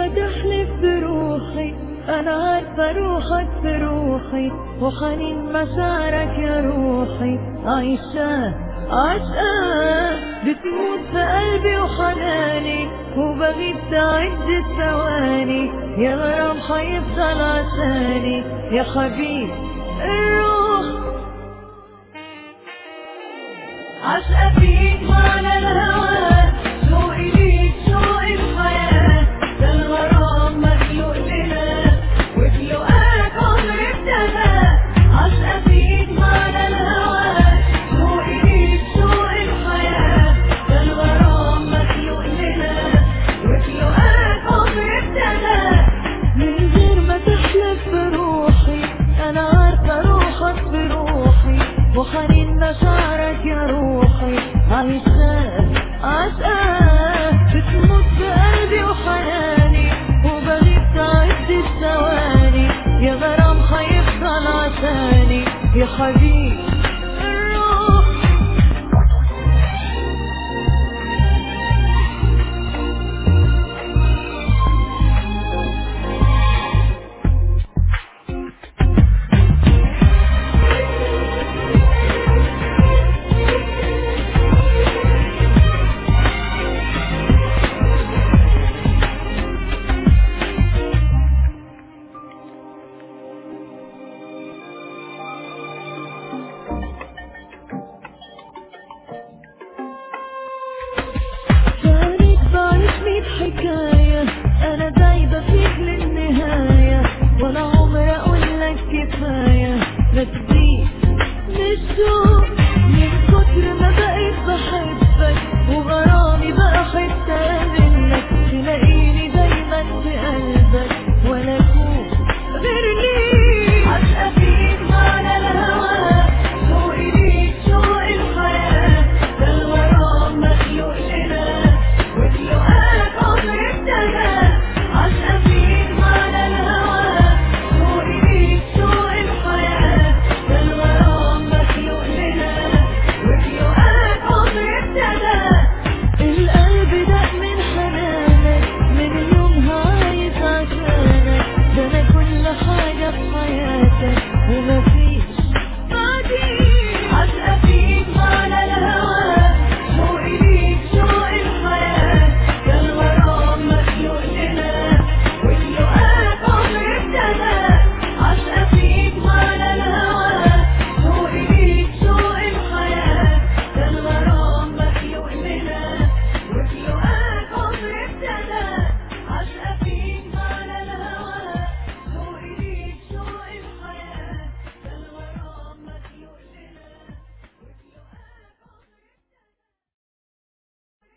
تحلف بروحي أنا عارفة روحك في روحي وحنين مشاعرك يا روحي عايشة عشقة بتموت في قلبي وحناني وبغيب تعد الثواني يا غرام حيفضل عشاني يا حبيب الروح عشقة فيك معنى الهوى شوقي ليك شوقي الحياة ده الغرام مخلوق لنا وفي لقاك عمري ابتدى عشقة فيك معنى الهوى شوقي ليك شوقي الحياة ده الغرام مخلوق لنا وفي لقاك عمري ابتدى من غير ما تحلف بروحي انا عارفة روحك بروحي وحنين مشاعرك يا روحي عايشة